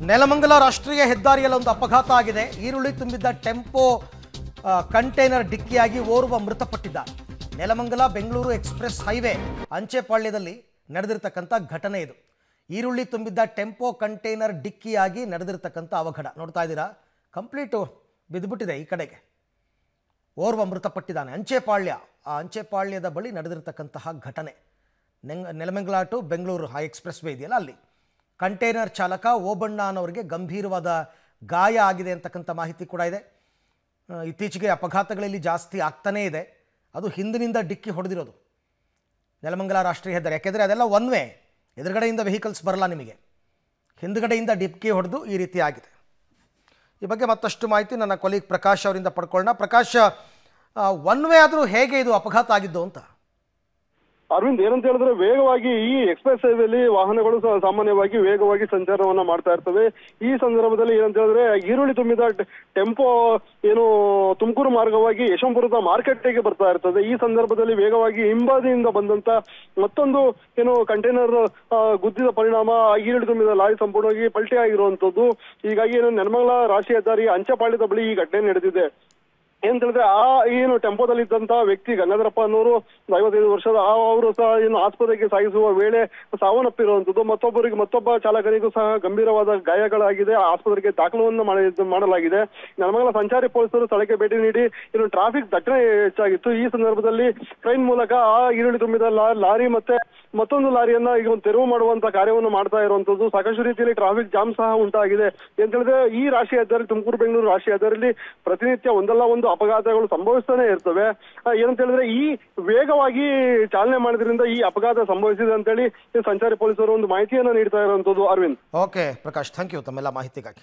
ನೆಲಮಂಗಲ ರಾಷ್ಟ್ರೀಯ ಹೆದ್ದಾರಿಯಲ್ಲಿ ಒಂದು ಅಪಘಾತ ಆಗಿದೆ ಈರುಳ್ಳಿ ತುಂಬಿದ್ದ ಟೆಂಪೋ ಆ, ಕಂಟೈನರ್ ಡಿಕ್ಕಿಯಾಗಿ ಓರ್ವ ಮೃತಪಟ್ಟಿದ್ದಾರೆ ನೆಲಮಂಗಲ ಬೆಂಗಳೂರು ಎಕ್ಸ್ಪ್ರೆಸ್ ಹೈವೇ ಅಂಚೆಪಾಳ್ಯದಲ್ಲಿ ನಡೆದಿರ್ತಕ್ಕಂಥ ಘಟನೆ ಇದು ಈರುಳ್ಳಿ ತುಂಬಿದ್ದ ಟೆಂಪೋ ಕಂಟೈನರ್ ಡಿಕ್ಕಿಯಾಗಿ ನಡೆದಿರ್ತಕ್ಕಂಥ ಅವಘಡ ನೋಡ್ತಾ ಇದ್ದೀರಾ ಕಂಪ್ಲೀಟು ಬಿದ್ದುಬಿಟ್ಟಿದೆ ಈ ಕಡೆಗೆ ಓರ್ವ ಮೃತಪಟ್ಟಿದ್ದಾನೆ ಅಂಚೆಪಾಳ್ಯ ಆ ಅಂಚೆಪಾಳ್ಯದ ಬಳಿ ನಡೆದಿರ್ತಕ್ಕಂತಹ ಘಟನೆ ನೆಂಗ್ ನೆಲಮಂಗಲ ಟು ಬೆಂಗಳೂರು ಆ ಎಕ್ಸ್ಪ್ರೆಸ್ ವೇ ಇದೆಯಲ್ಲ ಅಲ್ಲಿ ಕಂಟೈನರ್ ಚಾಲಕ ಓಬಣ್ಣ ಅನ್ನೋರಿಗೆ ಗಂಭೀರವಾದ ಗಾಯ ಆಗಿದೆ ಅಂತಕ್ಕಂಥ ಮಾಹಿತಿ ಕೂಡ ಇದೆ ಆ, ಇತ್ತೀಚೆಗೆ ಅಪಘಾತಗಳಲ್ಲಿ ಜಾಸ್ತಿ ಆಗ್ತಾನೇ ಇದೆ ಅದು ಹಿಂದಿನಿಂದ ಡಿಕ್ಕಿ ಹೊಡೆದಿರೋದು ನೆಲಮಂಗಲ ರಾಷ್ಟ್ರೀಯ ಹೆದ್ದಾರಿ ಯಾಕೆಂದರೆ ಅದೆಲ್ಲ ಒನ್ ವೇ ಎದುರುಗಡೆಯಿಂದ ವೆಹಿಕಲ್ಸ್ ಬರಲ್ಲ ನಿಮಗೆ ಹಿಂದುಗಡೆಯಿಂದ ಡಿಕ್ಕಿ ಹೊಡೆದು ಈ ರೀತಿ ಆಗಿದೆ ಈ ಬಗ್ಗೆ ಮತ್ತಷ್ಟು ಮಾಹಿತಿ ನನ್ನ ಕೊಲೀಗ್ ಪ್ರಕಾಶ್ ಅವರಿಂದ ಪಡ್ಕೊಳ್ಳೋಣ ಪ್ರಕಾಶ್ ಒನ್ ವೇ ಆದರೂ ಹೇಗೆ ಇದು ಅಪಘಾತ ಆಗಿದ್ದು ಅಂತ ಅರವಿಂದ್ ಏನಂತ ಹೇಳಿದ್ರೆ ವೇಗವಾಗಿ ಈ ಎಕ್ಸ್ಪ್ರೆಸ್ ಹೈವೇಲಿ ವಾಹನಗಳು ಸಹ ಸಾಮಾನ್ಯವಾಗಿ ವೇಗವಾಗಿ ಸಂಚಾರವನ್ನ ಮಾಡ್ತಾ ಇರ್ತವೆ ಈ ಸಂದರ್ಭದಲ್ಲಿ ಏನಂತ ಹೇಳಿದ್ರೆ ಈರುಳ್ಳಿ ತುಂಬಿದ ಟ- ಟೆಂಪೋ ಏನು ತುಮಕೂರು ಮಾರ್ಗವಾಗಿ ಯಶವಂತಪುರದ ಮಾರ್ಕೆಟ್ಗೆ ಬರ್ತಾ ಇರ್ತದೆ ಈ ಸಂದರ್ಭದಲ್ಲಿ ವೇಗವಾಗಿ ಹಿಂಬದಿಯಿಂದ ಬಂದಂತ ಮತ್ತೊಂದು ಏನು ಕಂಟೈನರ್ ಗುದ್ದಿದ ಪರಿಣಾಮ ಆ ಈರುಳ್ಳಿ ತುಂಬಿದ ಲಾರಿ ಸಂಪೂರ್ಣವಾಗಿ ಪಲ್ಟಿ ಆಗಿರುವಂತದ್ದು ಹೀಗಾಗಿ ಏನು ನೆಲಮಂಗಲ ರಾಷ್ಟ್ರೀಯ ಹೆದ್ದಾರಿ ಅಂಚೆಪಾಳ್ಯದ ಬಳಿ ಈ ಘಟನೆ ನಡೆದಿದೆ ಏನ್ ಹೇಳಿದ್ರೆ ಆ ಏನು ಟೆಂಪೋದಲ್ಲಿ ಇದ್ದಂತ ವ್ಯಕ್ತಿ ಗಂಗಾಧರಪ್ಪ ಅನ್ನೋರು ಒಂದು ಐವತ್ತೈದು ವರ್ಷದ ಆ ಅವರು ಸಹ ಏನು ಆಸ್ಪತ್ರೆಗೆ ಸಾಗಿಸುವ ವೇಳೆ ಸಾವನ್ನಪ್ಪಿರುವಂತದ್ದು ಮತ್ತೊಬ್ಬರಿಗೆ ಮತ್ತೊಬ್ಬ ಚಾಲಕನಿಗೂ ಸಹ ಗಂಭೀರವಾದ ಗಾಯಗಳಾಗಿದೆ ಆಸ್ಪತ್ರೆಗೆ ದಾಖಲವನ್ನು ಮಾಡಿ- ಮಾಡಲಾಗಿದೆ ನೆಲಮಂಗಲ ಸಂಚಾರಿ ಪೊಲೀಸರು ಸ್ಥಳಕ್ಕೆ ಭೇಟಿ ನೀಡಿ ಏನು ಟ್ರಾಫಿಕ್ ದಟ್ಟಣೆ ಹೆಚ್ಚಾಗಿತ್ತು ಈ ಸಂದರ್ಭದಲ್ಲಿ ಟ್ರೈನ್ ಮೂಲಕ ಆ ಈರುಳ್ಳಿ ತುಂಬಿದ ಲಾ- ಲಾರಿ ಮತ್ತೆ ಮತ್ತೊಂದು ಲಾರಿಯನ್ನ ಈಗ ಒಂದು ತೆರವು ಮಾಡುವಂತ ಕಾರ್ಯವನ್ನು ಮಾಡ್ತಾ ಇರುವಂತದ್ದು ಸಾಕಷ್ಟು ರೀತಿಯಲ್ಲಿ ಟ್ರಾಫಿಕ್ ಜಾಮ್ ಸಹ ಉಂಟಾಗಿದೆ ಅಂತ ಹೇಳಿದ್ರೆ ಈ ರಾಷ್ಟ್ರೀಯ ಹೆದ್ದಾರಿ ತುಮಕೂರು ಬೆಂಗಳೂರು ರಾಷ್ಟ್ರೀಯ ಹೆದ್ದಾರಿಯಲ್ಲಿ ಪ್ರತಿನಿತ್ಯ ಒಂದಲ್ಲ ಒಂದು ಅಪಘಾತಗಳು ಸಂಭವಿಸ್ತಾನೆ ಇರ್ತವೆ ಆ, ಏನಂತ ಹೇಳಿದ್ರೆ ಈ ವೇಗವಾಗಿ ಚಾಲನೆ ಮಾಡಿದ್ರಿಂದ ಈ ಅಪಘಾತ ಸಂಭವಿಸಿದೆ ಅಂತೇಳಿ ಈ ಸಂಚಾರಿ ಪೊಲೀಸರು ಒಂದು ಮಾಹಿತಿಯನ್ನ ನೀಡ್ತಾ ಇರುವಂತದ್ದು Arvind okay Prakash thank you ತಮ್ಮೆಲ್ಲ ಮಾಹಿತಿಗಾಗಿ